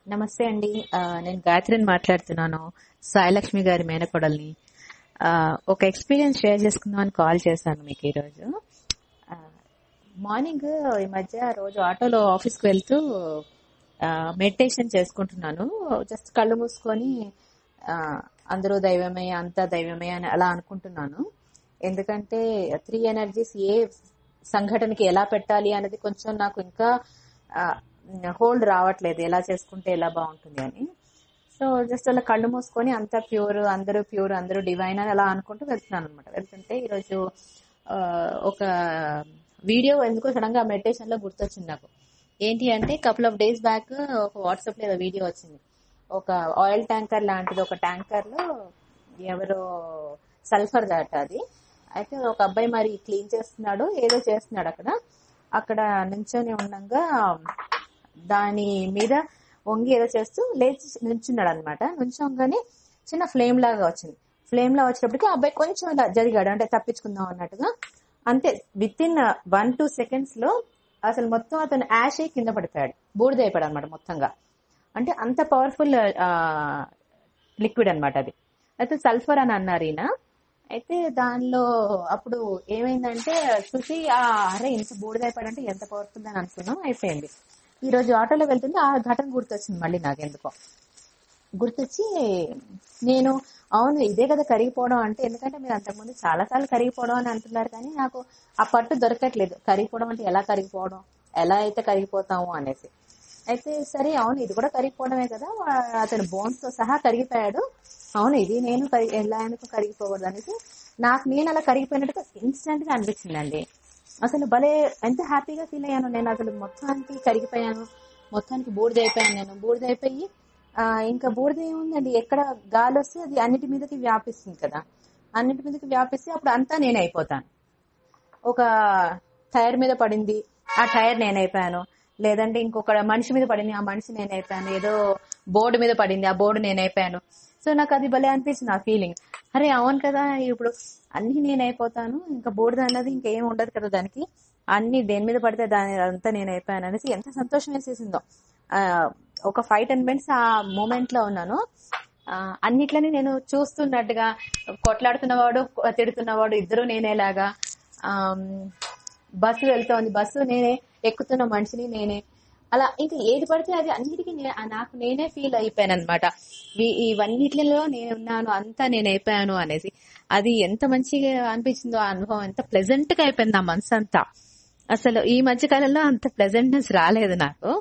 నమస్తే అండి ఆ, నేను గాయత్రిని మాట్లాడుతున్నాను సాయిలక్ష్మి గారి మేనకోడల్ని ఆ, ఒక ఎక్స్పీరియన్స్ షేర్ చేసుకుందామని కాల్ చేశాను మీకు ఈరోజు ఆ, మార్నింగ్ ఈ మధ్య రోజు ఆటోలో ఆఫీస్కి వెళ్తూ మెడిటేషన్ చేసుకుంటున్నాను జస్ట్ కళ్ళు మూసుకొని ఆ, అందరూ దైవమే అంతా దైవమే అని అలా అనుకుంటున్నాను ఎందుకంటే త్రీ ఎనర్జీస్ ఏ సంఘటనకి ఎలా పెట్టాలి అనేది కొంచెం నాకు ఇంకా హోల్డ్ రావట్లేదు ఎలా చేసుకుంటే ఎలా బాగుంటుంది అని సో జస్ట్ అలా కళ్ళు మూసుకొని అంతా ప్యూర్ అందరూ ప్యూర్ అందరూ డివైన్ అని అలా అనుకుంటూ వెళ్తున్నాను అనమాట వెళ్తుంటే ఈరోజు ఆ, ఒక వీడియో ఎందుకో సడన్ గా మెడిటేషన్ లో గుర్తొచ్చింది నాకు ఏంటి అంటే కపుల్ ఆఫ్ డేస్ బ్యాక్ ఒక వాట్సాప్ లో ఏదో వీడియో వచ్చింది ఒక ఆయిల్ ట్యాంకర్ లాంటిది ఒక ట్యాంకర్ లో ఎవరో సల్ఫర్ దాట అది అయితే ఒక అబ్బాయి మరి క్లీన్ చేస్తున్నాడు ఏదో చేస్తున్నాడు అక్కడ అక్కడ నుంచొని ఉండగా దాని మీద వంగి ఏదో చేస్తూ లేచి నుంచున్నాడు అనమాట నుంచోగానే చిన్న ఫ్లేమ్ లాగా వచ్చింది ఫ్లేమ్ లా వచ్చేటప్పటికి ఆ అబ్బాయి కొంచెం ఇలా జరిగాడు అంటే తప్పించుకుందాం అన్నట్టుగా అంతే within one two seconds లో అసలు మొత్తం అతను యాష్ అయి కింద పడిపోయాడు బూడిదైపోయాడు అనమాట మొత్తంగా అంటే అంత పవర్ఫుల్ లిక్విడ్ అన్నమాట అది అయితే సల్ఫర్ అని అన్నారు ఈయన అయితే దానిలో అప్పుడు ఏమైందంటే చూసి ఆ అరే ఇంత బూడిదైపోయాడంటే ఎంత పవర్ఫుల్ అని అనుకున్నాం అయిపోయింది ఈ రోజు ఆటోలో వెళ్తుంటే ఆ ఘటన గుర్తొచ్చింది మళ్ళీ నాకు ఎందుకో గుర్తొచ్చి నేను అవును ఇదే కదా కరిగిపోవడం అంటే ఎందుకంటే మీరు అంతకుముందు చాలా సార్లు కరిగిపోవడం అని అంటున్నారు కానీ నాకు ఆ పట్టు దొరకట్లేదు కరిగిపోవడం అంటే ఎలా కరిగిపోవడం ఎలా అయితే కరిగిపోతాము అనేసి అయితే సరే అవును ఇది కూడా కరిగిపోవడమే కదా వా- అతను బోన్స్ తో సహా కరిగిపోయాడు అవును ఇది నేను కరి- ఎలా ఎందుకు కరిగిపోకూడదు అనేసి నాకు నేను అలా కరిగిపోయినట్టుగా ఇన్స్టెంట్ గా అనిపించిందండి అసలు భలే ఎంత హ్యాపీగా ఫీల్ అయ్యాను నేను అసలు మొత్తానికి కరిగిపోయాను మొత్తానికి బూడిదైపోయాను నేను బూడిదైపోయి ఆ, ఇంకా బూడిద ఏముందండి ఎక్కడ గాలి వస్తే అది అన్నిటి మీదకి వ్యాపిస్తుంది కదా అన్నిటి మీదకి వ్యాపిస్తే అప్పుడు అంతా నేను అయిపోతాను ఒక టైర్ మీద పడింది ఆ టైర్ నేనైపోయాను లేదంటే ఇంకొక మనిషి మీద పడింది ఆ మనిషి నేనైపోయాను ఏదో బోర్డు మీద పడింది ఆ బోర్డు నేనైపోయాను సో నాకు అది భలే అనిపించింది ఆ ఫీలింగ్ అరే అవును కదా ఇప్పుడు అన్ని నేనైపోతాను ఇంకా బోర్డు అన్నది ఇంకేం ఉండదు కదా దానికి అన్ని దేని మీద పడితే దాని అంతా నేను అయిపోయాను అనేసి ఎంత సంతోషం వేసేసిందో ఆ, ఒక ఫైవ్ టెన్ మినిట్స్ ఆ మూమెంట్ లో ఉన్నాను ఆ, అన్నిట్లని నేను చూస్తున్నట్టుగా కొట్లాడుతున్నవాడు తిడుతున్నవాడు ఇద్దరు నేనేలాగా ఆమ్, బస్సు వెళ్తోంది బస్సు నేనే ఎక్కుతున్న మనిషిని నేనే అలా ఇంకా ఏది పడితే అది అన్నిటికీ నే- ఆ నాకు నేనే ఫీల్ అయిపోయాను అనమాట ఇవన్నిటిలో నేను ఉన్నాను అంతా నేను అయిపోయాను అనేసి అది ఎంత మంచిగా అనిపించిందో ఆ అనుభవం ఎంత ప్లెజెంట్ గా అయిపోయింది నా మనసు అంతా అసలు ఈ మధ్య కాలంలో అంత ప్లెజెంట్నెస్ రాలేదు నాకు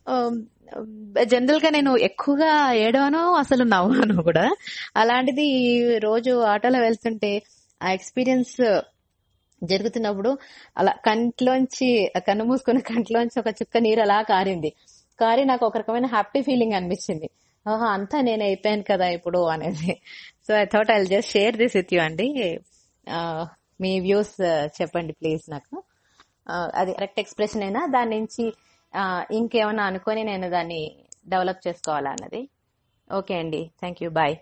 జనరల్ గా నేను ఎక్కువగా ఏడవను అసలు నవ్వాను కూడా అలాంటిది ఈ రోజు ఆటోలో వెళ్తుంటే ఆ ఎక్స్పీరియన్స్ జరుగుతున్నప్పుడు అలా కంట్లోంచి కన్ను మూసుకున్న కంట్లోంచి ఒక చుక్క నీరు అలా కారింది కారి నాకు ఒక రకమైన హ్యాపీ ఫీలింగ్ అనిపించింది ఓహో అంతా నేను అయిపోయాను కదా ఇప్పుడు అనేది so I thought I just share this with you అండి ఆ, మీ వ్యూస్ చెప్పండి ప్లీజ్ నాకు ఆ, అది కరెక్ట్ ఎక్స్ప్రెషన్ అయినా దాని నుంచి ఆ, ఇంకేమైనా అనుకొని నేను దాన్ని డెవలప్ చేసుకోవాలా అన్నది ఓకే అండి థ్యాంక్ యూ బాయ్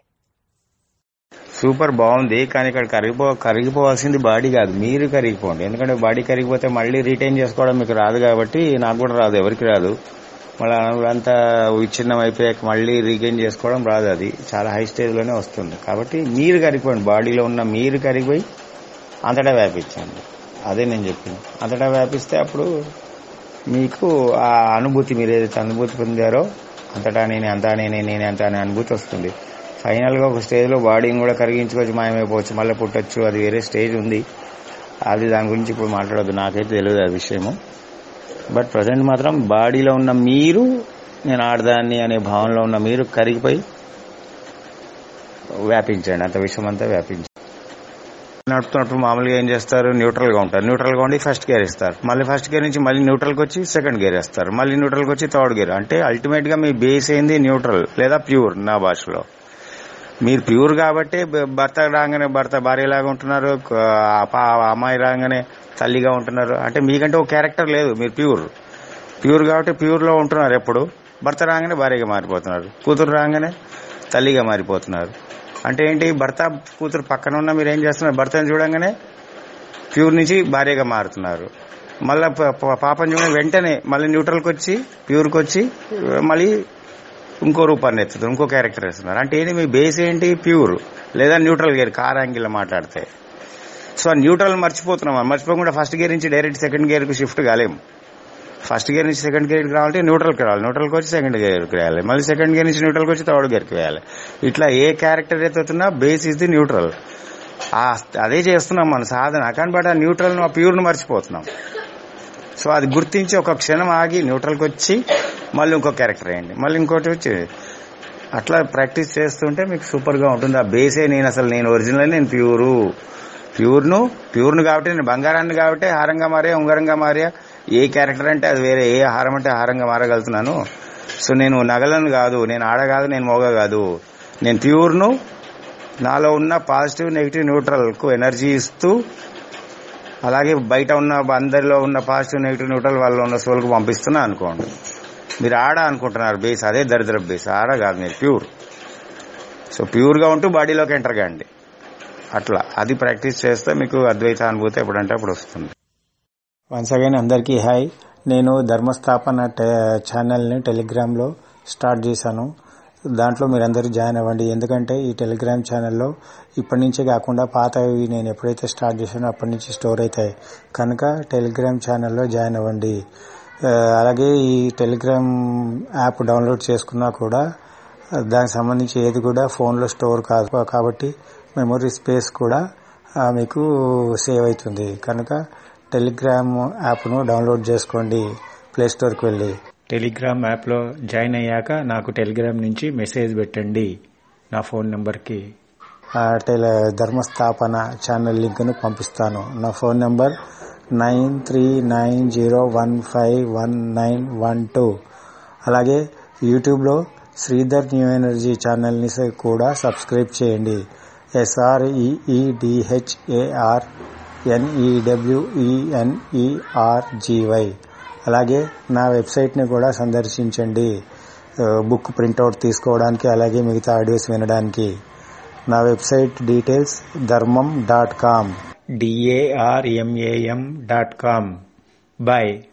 సూపర్ బాగుంది కానీ ఇక్కడ కరిగిపో కరిగిపోవాల్సింది బాడీ కాదు మీరు కరిగిపోండి ఎందుకంటే బాడీ కరిగిపోతే మళ్ళీ రిటైన్ చేసుకోవడం మీకు రాదు కాబట్టి నాకు కూడా రాదు ఎవరికి రాదు మళ్ళీ అంతా విచ్ఛిన్నం అయిపోయాక మళ్ళీ రీగైన్ చేసుకోవడం రాదు అది చాలా హై స్టేజ్ లోనే వస్తుంది కాబట్టి మీరు కరిగిపోండి బాడీలో ఉన్న మీరు కరిగిపోయి అంతటా వ్యాపించండి అదే నేను చెప్పింది అంతటా వ్యాపిస్తే అప్పుడు మీకు ఆ అనుభూతి మీరు ఏదైతే అనుభూతి పొందారో అంతటా నేనే అంతా నేనే నేనే అంతా అనే అనుభూతి వస్తుంది ఫైనల్ గా ఒక స్టేజ్ లో బాడీని కూడా కరిగించుకోవచ్చు మాయమైపోవచ్చు మళ్ళీ పుట్టొచ్చు అది వేరే స్టేజ్ ఉంది అది దాని గురించి ఇప్పుడు మాట్లాడొద్దు నాకైతే తెలియదు ఆ విషయము బట్ ప్రజెంట్ మాత్రం బాడీలో ఉన్న మీరు నేను ఆడదాన్ని అనే భావనలో ఉన్న మీరు కరిగిపోయి వ్యాపించండి అంత విషయం అంతా వ్యాపించండి నడుపుతున్నప్పుడు మామూలుగా ఏం చేస్తారు న్యూట్రల్ గా ఉంటారు న్యూట్రల్ గా ఉండి ఫస్ట్ గేర్ ఇస్తారు మళ్ళీ ఫస్ట్ గేర్ నుంచి మళ్ళీ న్యూట్రల్ కి వచ్చి సెకండ్ గేర్ వేస్తారు మళ్ళీ న్యూట్రల్ కి వచ్చి థర్డ్ గేర్ అంటే అల్టిమేట్ గా మీ బేస్ ఏంది న్యూట్రల్ లేదా ప్యూర్ నా భాషలో మీరు ప్యూర్ కాబట్టి భ- భర్త రాగానే భర్త భార్యలాగా ఉంటున్నారు క- ఆ పా- ఆ అమ్మాయి రాగానే తల్లిగా ఉంటున్నారు అంటే మీకంటే ఒక క్యారెక్టర్ లేదు మీరు ప్యూర్ ప్యూర్ కాబట్టి ప్యూర్ లో ఉంటున్నారు ఎప్పుడు భర్త రాగానే భార్యగా మారిపోతున్నారు కూతురు రాగానే తల్లిగా మారిపోతున్నారు అంటే ఏంటి భర్త కూతురు పక్కన ఉన్న మీరు ఏం చేస్తున్నారు భర్తను చూడంగానే ప్యూర్ నుంచి భార్యగా మారుతున్నారు మళ్ళా ప- ప- పాపం చూడండి వెంటనే మళ్ళీ న్యూట్రల్కి వచ్చి ప్యూర్కి వచ్చి మళ్ళీ ఇంకో రూపాన్ని ఎత్తుతారు ఇంకో క్యారెక్టర్ వేస్తున్నారు అంటే ఏంటి మీ బేస్ ఏంటి ప్యూర్ లేదా న్యూట్రల్ గేర్ కార్ యాంగిల్ మాట్లాడితే సో ఆ న్యూట్రల్ మర్చిపోతున్నాం మర్చిపోకుండా ఫస్ట్ గేర్ నుంచి డైరెక్ట్ సెకండ్ గేర్ కి షిఫ్ట్ కాలేము ఫస్ట్ గేర్ నుంచి సెకండ్ గేర్కి రావాలంటే న్యూట్రల్కి రావాలి న్యూట్రల్కి వచ్చి సెకండ్ గేర్కి వేయాలి మళ్ళీ సెకండ్ గేర్ నుంచి న్యూట్రల్కి వచ్చి థర్డ్ గేర్కి వేయాలి ఇట్లా ఏ క్యారెక్టర్ ఎత్తుతున్నా బేస్ ఇస్ ది న్యూట్రల్ అదే చేస్తున్నాం మన సాధన కానీ బట్ ఆ న్యూట్రల్ ఆ ప్యూర్ను మర్చిపోతున్నాం సో అది గుర్తించి ఒక క్షణం ఆగి న్యూట్రల్కి వచ్చి మళ్ళీ ఇంకో క్యారెక్టర్ వేయండి మళ్ళీ ఇంకోటి వచ్చి అట్లా ప్రాక్టీస్ చేస్తుంటే మీకు సూపర్గా ఉంటుంది ఆ బేసే నేను అసలు నేను ఒరిజినల్ నేను ప్యూరు ప్యూర్ను ప్యూర్ను కాబట్టి నేను బంగారాన్ని కాబట్టి హారంగా మారియా ఉంగరంగా మారియా ఏ క్యారెక్టర్ అంటే అది వేరే ఏ హారం అంటే హారంగా మారగలుగుతున్నాను సో నేను నగలను కాదు నేను ఆడ కాదు నేను మోగ కాదు నేను ప్యూర్ను నాలో ఉన్న పాజిటివ్ నెగిటివ్ న్యూట్రల్ కు ఎనర్జీ ఇస్తూ అలాగే బయట ఉన్న అందరిలో ఉన్న పాజిటివ్ నెగిటివ్ న్యూట్రల్ వాళ్ళలో ఉన్న సోల్కి పంపిస్తున్నా అనుకోండి మీరు ఆడ అనుకుంటున్నారు బేస్ అదే దరిద్ర బేస్ ఆడ కాదు మీరు ప్యూర్ సో ప్యూర్గా ఉంటూ బాడీలోకి ఎంటర్ కాండి అట్లా అది ప్రాక్టీస్ చేస్తే మీకు అద్వైత అనుభూతి ఎప్పుడంటే అప్పుడు వస్తుంది వన్స్ అగైన్ అందరికీ హాయ్ నేను ధర్మస్థాపన ఛానల్ని టెలిగ్రామ్లో స్టార్ట్ చేశాను దాంట్లో మీరందరూ జాయిన్ అవ్వండి ఎందుకంటే ఈ టెలిగ్రామ్ ఛానల్లో ఇప్పటి నుంచే కాకుండా పాతవి నేను ఎప్పుడైతే స్టార్ట్ చేశానో అప్పటి నుంచి స్టోర్ అవుతాయి కనుక టెలిగ్రామ్ ఛానల్లో జాయిన్ అవ్వండి అలాగే ఈ టెలిగ్రామ్ యాప్ డౌన్లోడ్ చేసుకున్నా కూడా దానికి సంబంధించి ఏది కూడా ఫోన్లో స్టోర్ కాదు కాబట్టి మెమొరీ స్పేస్ కూడా మీకు సేవ్ అవుతుంది కనుక టెలిగ్రామ్ యాప్ను డౌన్లోడ్ చేసుకోండి ప్లే స్టోర్కి వెళ్ళి టెలిగ్రామ్ యాప్లో జాయిన్ అయ్యాక నాకు టెలిగ్రామ్ నుంచి మెసేజ్ పెట్టండి నా ఫోన్ నెంబర్కి టెల ధర్మస్థాపన ఛానల్ లింక్ను పంపిస్తాను నా phone number nine three nine zero one five one nine one two అలాగే యూట్యూబ్లో శ్రీధర్ న్యూ ఎనర్జీ ఛానల్ని కూడా సబ్స్క్రైబ్ చేయండి ఎస్ఆర్ఈఈడిహెచ్ఏఆర్ ఎన్ఈడబ్ల్యూఈఎన్ఈఆర్జీవై అలాగే నా వెబ్సైట్ని కూడా సందర్శించండి బుక్ ప్రింట్అవుట్ తీసుకోవడానికి అలాగే మిగతా ఆడియోస్ వినడానికి నా website details Dharmam dot com D A R M A M dot com bye